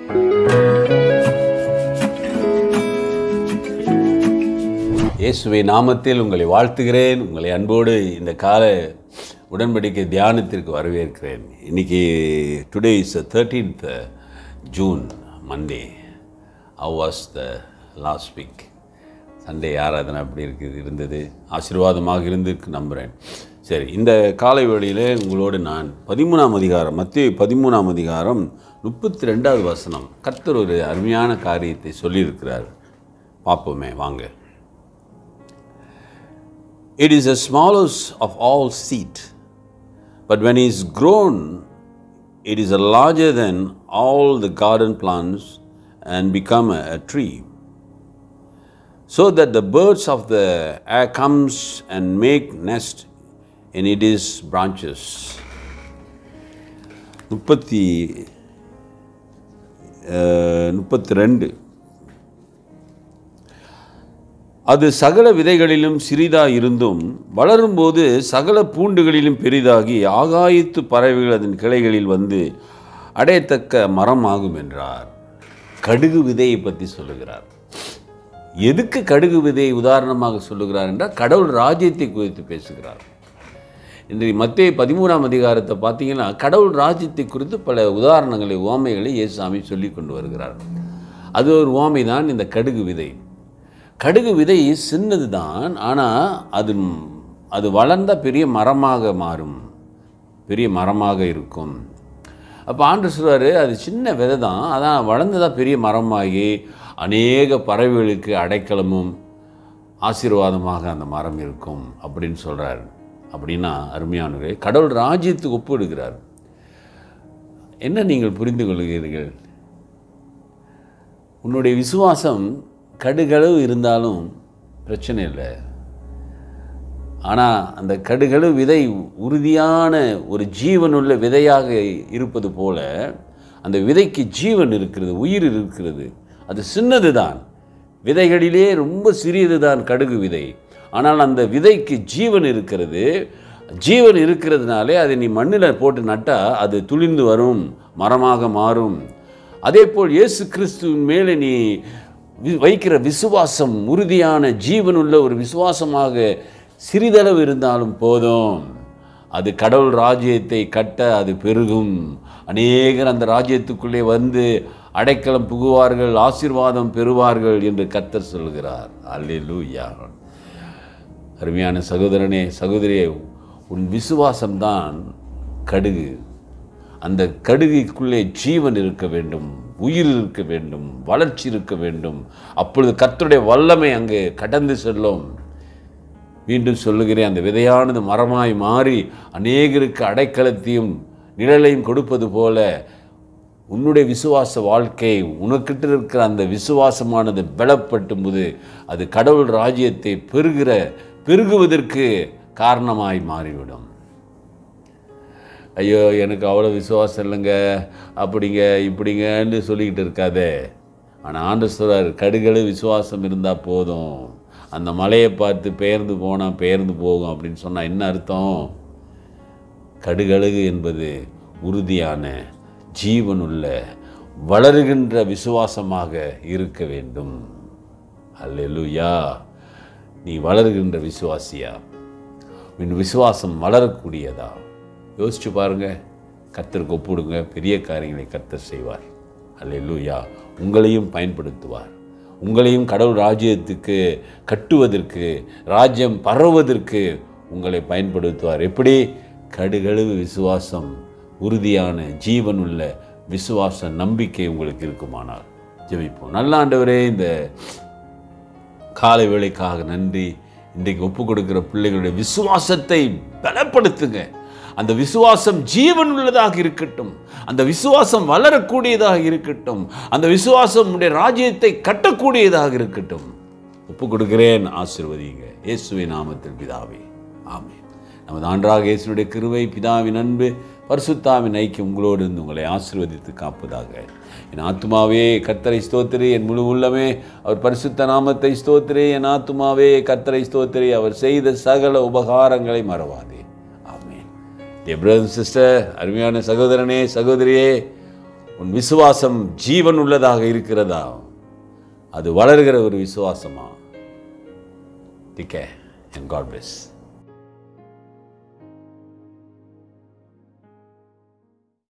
இயேசுவை நாமத்தில் உங்களை வாழ்த்துகிறேன் உங்களை அன்போடு இந்த கால உடன்படிக்கை தியானத்திற்கு வரவேற்கிறேன் இன்னைக்கு today is thirteenth June Monday how was the last week Sunday ஆராதனை அப்படி இருக்குது இருந்தது ஆசீர்வாதமாக இருந்திருக்கு நம்புகிறேன் சரி இந்த காலை வேளையிலே உங்களோடு நான் பதிமூணாம் அதிகாரம் மத்திய பதிமூணாம் அதிகாரம் முப்பத்தி ரெண்டாவது வசனம் கர்த்தர் ஒரு அருமையான காரியத்தை சொல்லியிருக்கிறார் பார்ப்போமே வாங்க It is the smallest of all seed, but when it is grown, it is larger than all the garden plants and become a, a tree. So that the birds of the air comes and make nest in its branches. முப்பத்தி முப்பத்தி ரெண்டு அது சகல விதைகளிலும் சிறிதாக இருந்தும் வளரும்போது சகல பூண்டுகளிலும் பெரிதாகி ஆகாயத்து பறவைகள் அதன் கிளைகளில் வந்து அடையத்தக்க மரம் ஆகும் என்றார் கடுகு விதையை பற்றி சொல்லுகிறார் எதுக்கு கடுகு விதையை உதாரணமாக சொல்லுகிறார் என்றால் கடவுள் ராஜ்யத்தை குறித்து பேசுகிறார் இன்றைய மத்திய பதிமூணாம் அதிகாரத்தை பார்த்தீங்கன்னா கடவுள் ராஜ்யத்தை குறித்து பல உதாரணங்களை ஓமைகளை இயேசாமி சொல்லி கொண்டு வருகிறார் அது ஒரு ஓமை தான் இந்த கடுகு விதை கடுகு விதை சின்னது தான் ஆனால் அது அது வளர்ந்த பெரிய மரமாக மாறும் பெரிய மரமாக இருக்கும் அப்போ ஆண்டு சொல்வார் அது சின்ன விதை தான் அதான் வளர்ந்ததாக பெரிய மரமாகி அநேக பறவைகளுக்கு அடைக்கலமும் ஆசீர்வாதமாக அந்த மரம் இருக்கும் அப்படின்னு சொல்கிறார் அப்படின்னா அருமையானவரே கடவுள் ராஜ்யத்துக்கு ஒப்பிடுகிறார் என்ன நீங்கள் புரிந்து கொள்கிறீர்கள் உன்னுடைய விசுவாசம் கடுகளவு இருந்தாலும் பிரச்சனை இல்லை ஆனால் அந்த கடுகளவு விதை உறுதியான ஒரு ஜீவனுள்ள விதையாக இருப்பது போல அந்த விதைக்கு ஜீவன் இருக்கிறது உயிர் இருக்கிறது அது சின்னது தான் விதைகளிலே ரொம்ப சிறியது தான் கடுகு விதை ஆனால் அந்த விதைக்கு ஜீவன் இருக்கிறது ஜீவன் இருக்கிறதுனாலே அதை நீ மண்ணில் போட்டு நட்டால் அது துளிர்ந்து வரும் மரமாக மாறும் அதே போல் இயேசு கிறிஸ்துவின் மேலே நீ வி- வைக்கிற விசுவாசம் உறுதியான ஜீவனுள்ள ஒரு விசுவாசமாக சிறிதளவு இருந்தாலும் போதும் அது கடவுள் ராஜ்யத்தை கட்ட அது பெருகும் அநேகர் அந்த ராஜ்யத்துக்குள்ளே வந்து அடைக்கலம் புகுவார்கள் ஆசீர்வாதம் பெறுவார்கள் என்று கர்த்தர் சொல்கிறார் அல்லேலூயா அருமையான சகோதரனே சகோதரியே உன் விசுவாசம்தான் கடுகு அந்த கடுகைக்குள்ளே ஜீவன் இருக்க வேண்டும் உயிர் இருக்க வேண்டும் வளர்ச்சி இருக்க வேண்டும் அப்பொழுது கர்த்தருடைய வல்லமை அங்கே கடந்து செல்லும் மீண்டும் சொல்லுகிறேன் அந்த விதையானது மரமாய் மாறி அநேகருக்கு அடைக்கலத்தையும் நிழலையும் கொடுப்பது போல உன்னுடைய விசுவாச வாழ்க்கை உனக்கிட்ட இருக்கிற அந்த விசுவாசமானது பலப்பட்டும் போது அது கடவுள் ராஜ்யத்தை பெருகிற பெருகுவதற்கு காரணமாய் மாறிவிடும் ஐயோ எனக்கு அவ்வளோ விசுவாசம் இல்லைங்க அப்படிங்க இப்படிங்கன்னு சொல்லிக்கிட்டு இருக்காதே ஆனால் ஆண்டு சொல்றார் கடுகளு விசுவாசம் இருந்தால் போதும் அந்த மலையை பார்த்து பெயர்ந்து போனால் பெயர்ந்து போகும் அப்படின்னு சொன்னால் என்ன அர்த்தம் கடுகழுகு என்பது உறுதியான ஜீவனுள்ள வளருகின்ற விசுவாசமாக இருக்க வேண்டும் அல்லேலூயா நீ வளருகின்ற விசுவாசியா உன் விசுவாசம் வளரக்கூடியதா யோசிச்சு பாருங்க கர்த்தருக்கு ஒப்பிடுங்க பெரிய காரியங்களை கர்த்தர் செய்வார் அல்லேலூயா உங்களையும் பயன்படுத்துவார் உங்களையும் கடவுள் ராஜ்யத்துக்கு கட்டுவதற்கு ராஜ்யம் பரவுவதற்கு உங்களை பயன்படுத்துவார் எப்படி கடுகளவு விசுவாசம் உறுதியான ஜீவனுள்ள விசுவாச நம்பிக்கை உங்களுக்கு இருக்குமானால் ஜெபிப்போம் நல்ல ஆண்டவரே இந்த காலை வேளைக்காக நன்றி இன்றைக்கு ஒப்பு கொடுக்கிற பிள்ளைகளுடைய விசுவாசத்தை பலப்படுத்துங்க அந்த விசுவாசம் ஜீவன் உள்ளதாக இருக்கட்டும் அந்த விசுவாசம் வளரக்கூடியதாக இருக்கட்டும் அந்த விசுவாசம் உடைய ராஜ்யத்தை கட்டக்கூடியதாக இருக்கட்டும் ஒப்பு கொடுக்கிறேன் ஆசீர்வதிங்க இயேசுவின் நாமத்தில் பிதாவே ஆமென் நமது ஆண்டாக இயேசுடைய கிருவை பிதாவின் அன்பு பரிசுத்தாவின் ஐக்கியம் உங்களோடு இருந்து உங்களை ஆசீர்வதித்து காப்பதாக என் ஆத்துமாவே கர்த்தரை ஸ்தோத்திரி என் முழு உள்ளமே அவர் பரிசுத்த நாமத்தை ஸ்தோத்திரி என் ஆத்துமாவே கர்த்தரை ஸ்தோத்திரி அவர் செய்த சகல உபகாரங்களை மறவாதே ஆமென் டே பிரதர் சிஸ்டர் அருமையான சகோதரனே சகோதரியே உன் விசுவாசம் ஜீவன் உள்ளதாக இருக்கிறதா அது வளர்கிற ஒரு விசுவாசமா டிக்கே அண்ட் காட் பிளஸ்